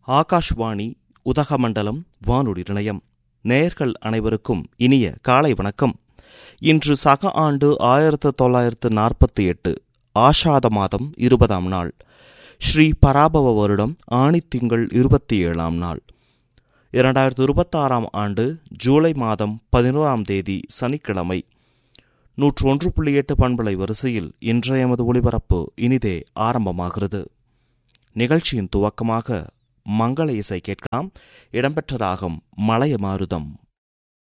ஆகாஷ்வாணி உதகமண்டலம் வானொலி நிலையம் நேயர்கள் அனைவருக்கும் இனிய காலை வணக்கம் இன்று சக ஆண்டு ஆயிரத்து தொள்ளாயிரத்து நாற்பத்தி எட்டு ஆஷாத மாதம் இருபதாம் நாள் ஸ்ரீ பராபவ வருடம் ஆணித்திங்கள் இருபத்தி ஏழாம் நாள் இரண்டாயிரத்து இருபத்தாறாம் ஆண்டு ஜூலை மாதம் பதினோராம் தேதி சனிக்கிழமை நூற்று ஒன்று புள்ளி எட்டு பண்பலை வரிசையில் இன்றைய எமது ஒளிபரப்பு இனிதே ஆரம்பமாகிறது நிகழ்ச்சியின் துவக்கமாக மங்கள இசை கேட்கலாம் இடம்பெற்ற ராகம் மலைய மாருதம்